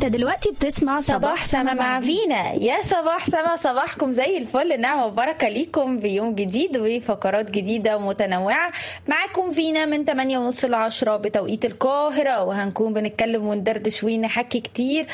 انت دلوقتي بتسمع صباح سما مع فينا يا صباح سما صباحكم زي الفل نعمة وبركة ليكم بيوم جديد وفقرات جديدة ومتنوعة معاكم فينا من 8 ونص ل 10 بتوقيت القاهرة وهنكون بنتكلم وندردش ونحكي كتير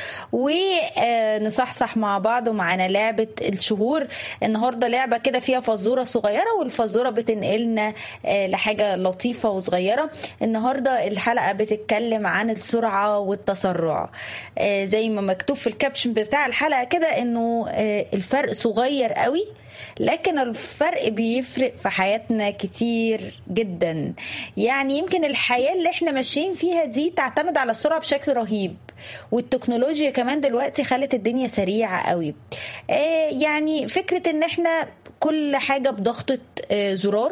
ونصحصح مع بعض ومعانا لعبة الشهور النهاردة لعبة كده فيها فزورة صغيرة والفزورة بتنقلنا لحاجة لطيفة وصغيرة النهاردة الحلقة بتتكلم عن السرعة والتسرع زي ما مكتوب في الكابشن بتاع الحلقه كده انه الفرق صغير قوي لكن الفرق بيفرق في حياتنا كتير جدا يعني يمكن الحياه اللي احنا ماشيين فيها دي تعتمد على السرعه بشكل رهيب والتكنولوجيا كمان دلوقتي خلت الدنيا سريعه قوي يعني فكره ان احنا كل حاجة بضغطة زرار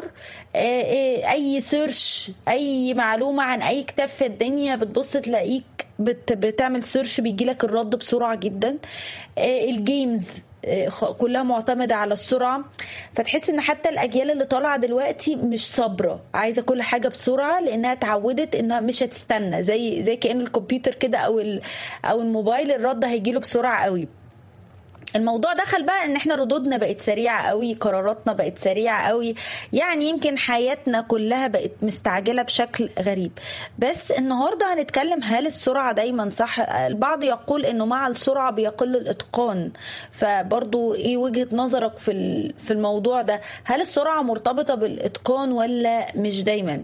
أي سيرش أي معلومة عن أي كتاب في الدنيا بتبص تلاقيك بت بتعمل سيرش بيجيلك الرد بسرعة جدا الجيمز كلها معتمدة على السرعة فتحس ان حتى الاجيال اللي طالعة دلوقتي مش صابرة عايزة كل حاجة بسرعة لانها اتعودت انها مش هتستنى زي زي كأن الكمبيوتر كده او او الموبايل الرد هيجيله بسرعة قوي الموضوع دخل بقى ان احنا ردودنا بقت سريعه قوي قراراتنا بقت سريعه قوي يعني يمكن حياتنا كلها بقت مستعجله بشكل غريب بس النهارده هنتكلم هل السرعه دايما صح البعض يقول انه مع السرعه بيقل الاتقان فبرضو ايه وجهه نظرك في في الموضوع ده هل السرعه مرتبطه بالاتقان ولا مش دايما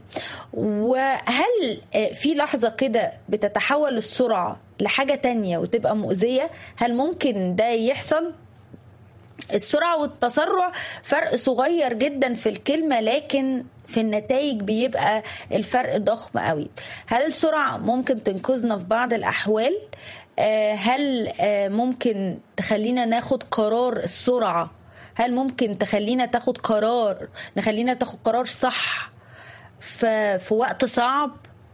وهل في لحظه كده بتتحول السرعه لحاجة تانية وتبقى مؤذية هل ممكن ده يحصل السرعة والتسرع فرق صغير جدا في الكلمة لكن في النتائج بيبقى الفرق ضخم قوي هل السرعة ممكن تنقذنا في بعض الأحوال هل ممكن تخلينا ناخد قرار السرعة هل ممكن تخلينا تاخد قرار نخلينا تاخد قرار صح في وقت صعب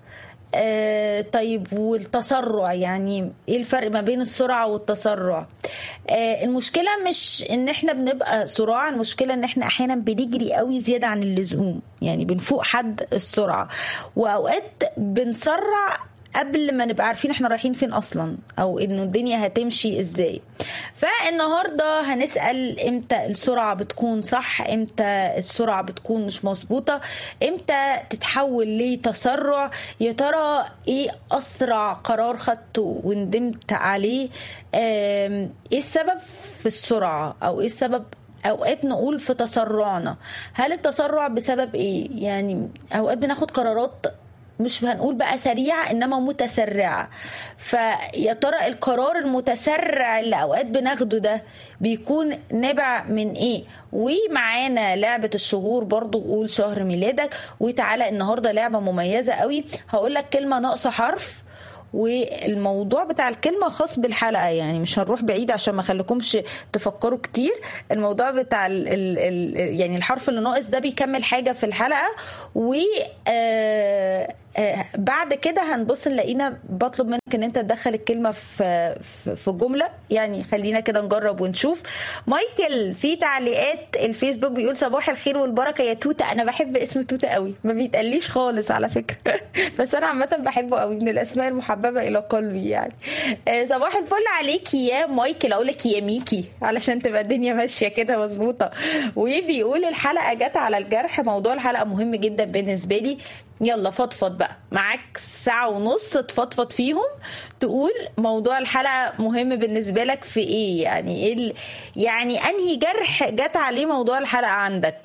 آه طيب والتسرع يعني ايه الفرق ما بين السرعه والتسرع آه المشكله مش ان احنا بنبقى سراع المشكله ان احنا احيانا بنجري قوي زياده عن اللزوم يعني بنفوق حد السرعه واوقات بنسرع قبل ما نبقى عارفين احنا رايحين فين اصلا او انه الدنيا هتمشي ازاي فالنهارده هنسال امتى السرعه بتكون صح امتى السرعه بتكون مش مظبوطه امتى تتحول لتسرع يا ترى ايه اسرع قرار خدته وندمت عليه ايه السبب في السرعه او ايه السبب اوقات نقول في تسرعنا هل التسرع بسبب ايه يعني اوقات بناخد قرارات مش هنقول بقى سريعة إنما متسرعة فيا ترى القرار المتسرع اللي أوقات بناخده ده بيكون نابع من إيه ومعانا لعبة الشهور برضو قول شهر ميلادك وتعالى النهاردة لعبة مميزة قوي هقول لك كلمة ناقصة حرف والموضوع بتاع الكلمه خاص بالحلقه يعني مش هنروح بعيد عشان ما اخليكمش تفكروا كتير الموضوع بتاع ال ال ال يعني الحرف اللي ناقص ده بيكمل حاجه في الحلقه و آه آه بعد كده هنبص نلاقينا بطلب منك ان انت تدخل الكلمه في في جمله يعني خلينا كده نجرب ونشوف مايكل في تعليقات الفيسبوك بيقول صباح الخير والبركه يا توته انا بحب اسم توته قوي ما بيتقاليش خالص على فكره بس انا عامه بحبه قوي من الاسماء المحببه الى قلبي يعني آه صباح الفل عليكي يا مايكل اقول لك يا ميكي علشان تبقى الدنيا ماشيه كده مظبوطه وبيقول الحلقه جت على الجرح موضوع الحلقه مهم جدا بالنسبه لي يلا فضفض بقى معاك ساعة ونص تفضفض فيهم تقول موضوع الحلقة مهم بالنسبة لك في ايه يعني ايه يعني انهي جرح جت عليه موضوع الحلقة عندك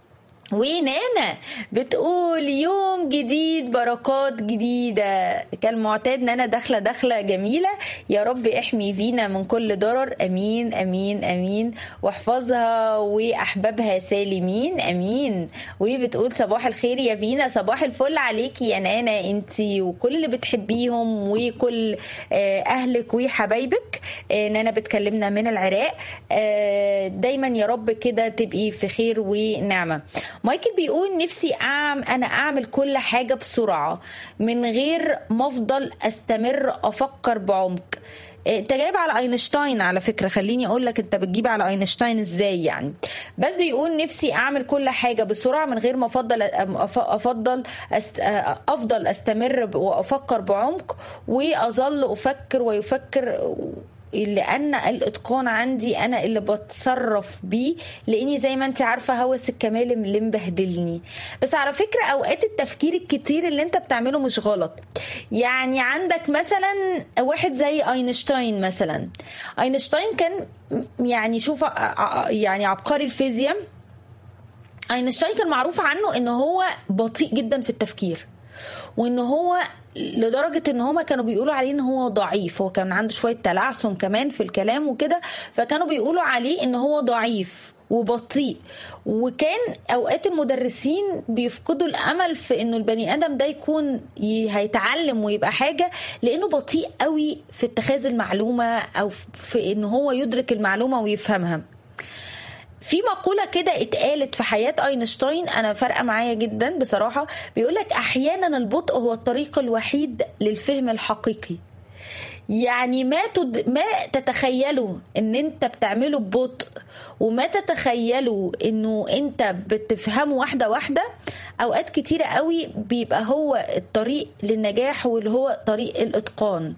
ونانا بتقول يوم جديد بركات جديدة كالمعتاد نانا داخلة داخلة جميلة يا رب احمي فينا من كل ضرر امين امين امين واحفظها واحبابها سالمين امين وبتقول صباح الخير يا فينا صباح الفل عليكي يا نانا انتي وكل اللي بتحبيهم وكل اهلك وحبايبك نانا بتكلمنا من العراق دايما يا رب كده تبقي في خير ونعمة مايكل بيقول نفسي أعمل أنا أعمل كل حاجة بسرعة من غير ما أفضل أستمر أفكر بعمق انت جايب على اينشتاين على فكره خليني اقول لك انت بتجيب على اينشتاين ازاي يعني بس بيقول نفسي اعمل كل حاجه بسرعه من غير ما افضل افضل أست افضل استمر وافكر بعمق واظل افكر ويفكر لان الاتقان عندي انا اللي بتصرف بيه لاني زي ما انت عارفه هوس الكمال اللي مبهدلني بس على فكره اوقات التفكير الكتير اللي انت بتعمله مش غلط يعني عندك مثلا واحد زي اينشتاين مثلا اينشتاين كان يعني شوف يعني عبقري الفيزياء اينشتاين كان معروف عنه ان هو بطيء جدا في التفكير وان هو لدرجه ان هما كانوا بيقولوا عليه ان هو ضعيف هو كان عنده شويه تلعثم كمان في الكلام وكده فكانوا بيقولوا عليه ان هو ضعيف وبطيء وكان اوقات المدرسين بيفقدوا الامل في انه البني ادم ده يكون هيتعلم ويبقى حاجه لانه بطيء قوي في اتخاذ المعلومه او في ان هو يدرك المعلومه ويفهمها في مقوله كده اتقالت في حياه اينشتاين انا فارقه معايا جدا بصراحه بيقولك احيانا البطء هو الطريق الوحيد للفهم الحقيقي يعني ما تد... ما تتخيلوا ان انت بتعمله ببطء وما تتخيلوا انه انت بتفهمه واحده واحده اوقات كتيره قوي بيبقى هو الطريق للنجاح واللي هو طريق الاتقان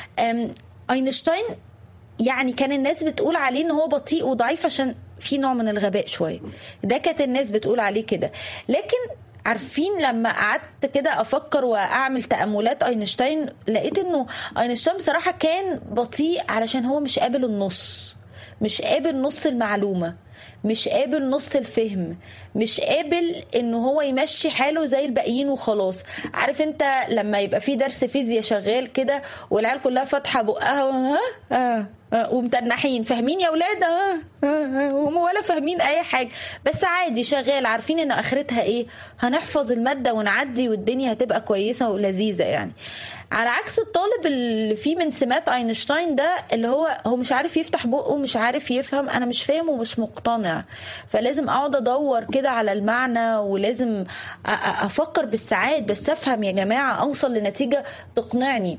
اينشتاين يعني كان الناس بتقول عليه ان هو بطيء وضعيف عشان في نوع من الغباء شويه ده كانت الناس بتقول عليه كده لكن عارفين لما قعدت كده افكر واعمل تاملات اينشتاين لقيت انه اينشتاين بصراحه كان بطيء علشان هو مش قابل النص مش قابل نص المعلومه مش قابل نص الفهم مش قابل ان هو يمشي حاله زي الباقيين وخلاص عارف انت لما يبقى في درس فيزياء شغال كده والعيال كلها فاتحه بقها ها آه آه ومتنحين فاهمين يا اولاد اه هم ولا فاهمين اي حاجه بس عادي شغال عارفين ان اخرتها ايه هنحفظ الماده ونعدي والدنيا هتبقى كويسه ولذيذه يعني على عكس الطالب اللي فيه من سمات اينشتاين ده اللي هو هو مش عارف يفتح بقه مش عارف يفهم انا مش فاهم ومش مقتنع فلازم اقعد ادور كده على المعنى ولازم افكر بالساعات بس افهم يا جماعه اوصل لنتيجه تقنعني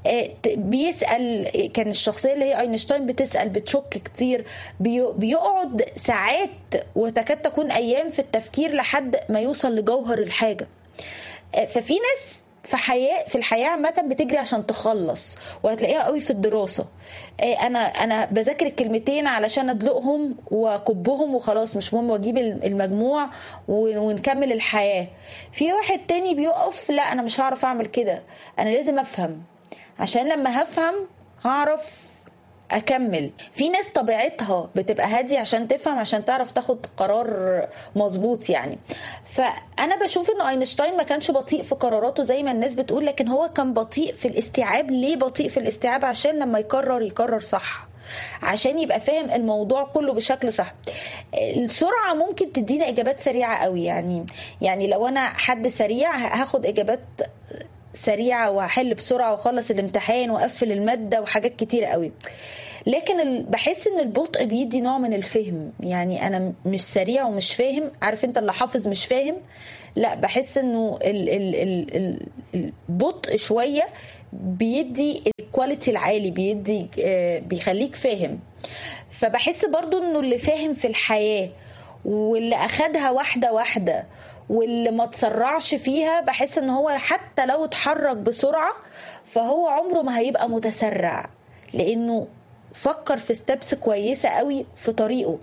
بيسال كان الشخصيه اللي هي اينشتاين بتسال بتشك كتير بيقعد ساعات وتكاد تكون ايام في التفكير لحد ما يوصل لجوهر الحاجه ففي ناس في حياه في الحياه عامه بتجري عشان تخلص وهتلاقيها قوي في الدراسه انا انا بذاكر الكلمتين علشان ادلقهم واكبهم وخلاص مش مهم واجيب المجموع ونكمل الحياه في واحد تاني بيقف لا انا مش هعرف اعمل كده انا لازم افهم عشان لما هفهم هعرف اكمل في ناس طبيعتها بتبقى هاديه عشان تفهم عشان تعرف تاخد قرار مظبوط يعني فانا بشوف ان اينشتاين ما كانش بطيء في قراراته زي ما الناس بتقول لكن هو كان بطيء في الاستيعاب ليه بطيء في الاستيعاب عشان لما يقرر يقرر صح عشان يبقى فاهم الموضوع كله بشكل صح السرعه ممكن تدينا اجابات سريعه قوي يعني يعني لو انا حد سريع هاخد اجابات سريعه وهحل بسرعه واخلص الامتحان واقفل الماده وحاجات كتير قوي لكن بحس ان البطء بيدي نوع من الفهم يعني انا مش سريع ومش فاهم عارف انت اللي حافظ مش فاهم لا بحس انه ال ال ال البطء شويه بيدي الكواليتي العالي بيدي بيخليك فاهم فبحس برضو انه اللي فاهم في الحياه واللي اخدها واحده واحده واللي ما تسرعش فيها بحس ان هو حتى لو اتحرك بسرعه فهو عمره ما هيبقى متسرع لانه فكر في ستبس كويسه قوي في طريقه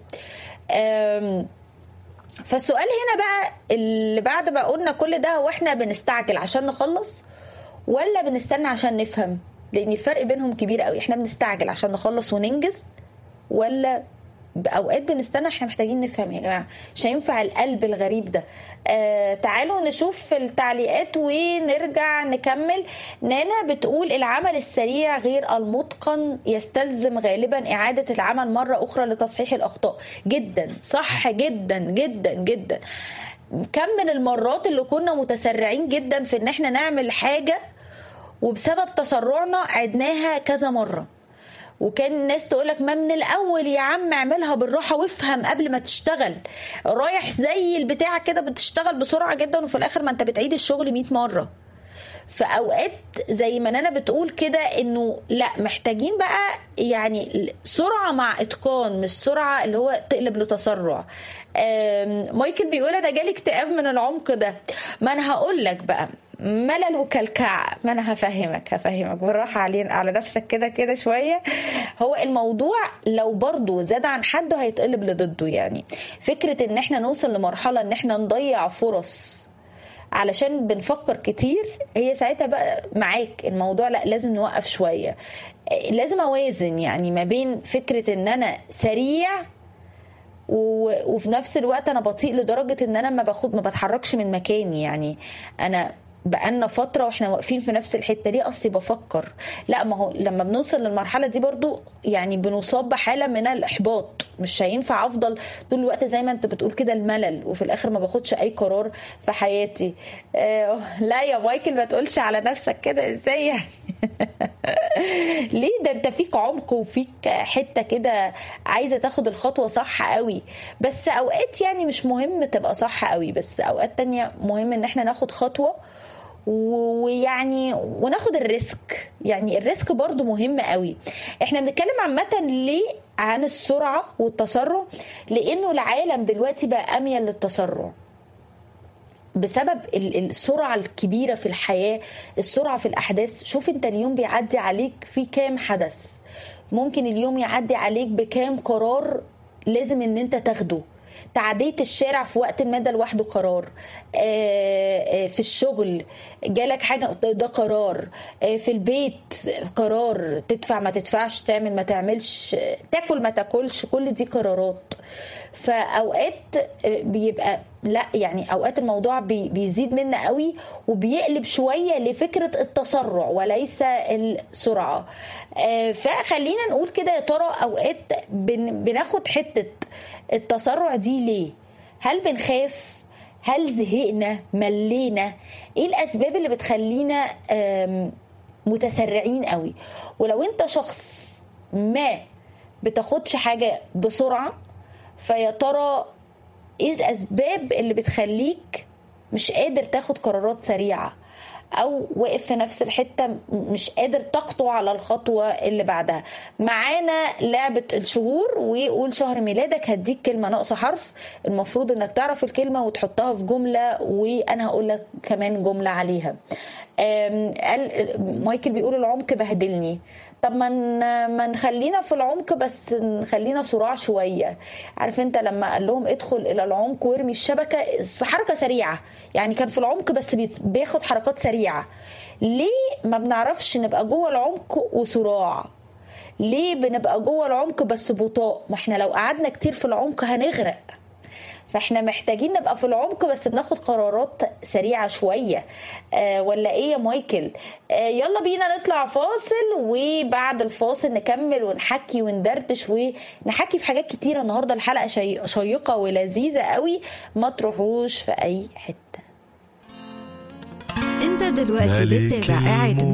فالسؤال هنا بقى اللي بعد ما قلنا كل ده هو احنا بنستعجل عشان نخلص ولا بنستنى عشان نفهم لان الفرق بينهم كبير قوي احنا بنستعجل عشان نخلص وننجز ولا اوقات بنستنى احنا محتاجين نفهم يا جماعه مش هينفع القلب الغريب ده آه تعالوا نشوف في التعليقات ونرجع نكمل نانا بتقول العمل السريع غير المتقن يستلزم غالبا اعاده العمل مره اخرى لتصحيح الاخطاء جدا صح جدا جدا جدا كم من المرات اللي كنا متسرعين جدا في ان احنا نعمل حاجه وبسبب تسرعنا عدناها كذا مره وكان الناس تقول لك ما من الاول يا عم اعملها بالراحه وافهم قبل ما تشتغل رايح زي البتاع كده بتشتغل بسرعه جدا وفي الاخر ما انت بتعيد الشغل 100 مره فاوقات زي ما انا بتقول كده انه لا محتاجين بقى يعني سرعه مع اتقان مش سرعه اللي هو تقلب لتسرع مايكل بيقول انا جالي اكتئاب من العمق ده ما انا هقول لك بقى ملل وكلكعة ما انا هفهمك هفهمك بالراحة علينا على نفسك كده كده شوية هو الموضوع لو برضو زاد عن حده هيتقلب لضده يعني فكرة ان احنا نوصل لمرحلة ان احنا نضيع فرص علشان بنفكر كتير هي ساعتها بقى معاك الموضوع لا لازم نوقف شوية لازم اوازن يعني ما بين فكرة ان انا سريع و... وفي نفس الوقت انا بطيء لدرجة ان انا ما باخد ما بتحركش من مكاني يعني انا بقالنا فتره واحنا واقفين في نفس الحته دي اصلي بفكر لا ما هو لما بنوصل للمرحله دي برضو يعني بنصاب بحاله من الاحباط مش هينفع افضل طول الوقت زي ما انت بتقول كده الملل وفي الاخر ما باخدش اي قرار في حياتي آه لا يا مايكل ما تقولش على نفسك كده ازاي يعني ليه ده انت فيك عمق وفيك حته كده عايزه تاخد الخطوه صح قوي بس اوقات يعني مش مهم تبقى صح قوي بس اوقات تانية مهم ان احنا ناخد خطوه ويعني وناخد الريسك يعني الريسك برضو مهم قوي احنا بنتكلم عامه ليه عن السرعه والتسرع لانه العالم دلوقتي بقى اميل للتسرع بسبب السرعة الكبيرة في الحياة السرعة في الأحداث شوف أنت اليوم بيعدي عليك في كام حدث ممكن اليوم يعدي عليك بكام قرار لازم ان انت تاخده تعدية الشارع في وقت ما ده لوحده قرار في الشغل جالك حاجة ده قرار في البيت قرار تدفع ما تدفعش تعمل ما تعملش تاكل ما تاكلش كل دي قرارات فاوقات بيبقى لا يعني اوقات الموضوع بي بيزيد منا قوي وبيقلب شويه لفكره التسرع وليس السرعه فخلينا نقول كده يا ترى اوقات بن بناخد حته التسرع دي ليه هل بنخاف هل زهقنا ملينا ايه الاسباب اللي بتخلينا متسرعين قوي ولو انت شخص ما بتاخدش حاجه بسرعه فيا ترى ايه الاسباب اللي بتخليك مش قادر تاخد قرارات سريعه او واقف في نفس الحته مش قادر تخطو على الخطوه اللي بعدها معانا لعبه الشهور وقول شهر ميلادك هديك كلمه ناقصه حرف المفروض انك تعرف الكلمه وتحطها في جمله وانا هقول لك كمان جمله عليها قال مايكل بيقول العمق بهدلني طب ما ما نخلينا في العمق بس نخلينا صراع شويه عارف انت لما قال لهم ادخل الى العمق وارمي الشبكه حركه سريعه يعني كان في العمق بس بياخد حركات سريعه ليه ما بنعرفش نبقى جوه العمق وصراع ليه بنبقى جوه العمق بس بطاء ما احنا لو قعدنا كتير في العمق هنغرق فاحنا محتاجين نبقى في العمق بس بناخد قرارات سريعه شويه آه ولا ايه يا مايكل آه يلا بينا نطلع فاصل وبعد الفاصل نكمل ونحكي وندردش ونحكي في حاجات كتيره النهارده الحلقه شي... شيقه ولذيذه قوي ما تروحوش في اي حته انت دلوقتي بتتابع قاعد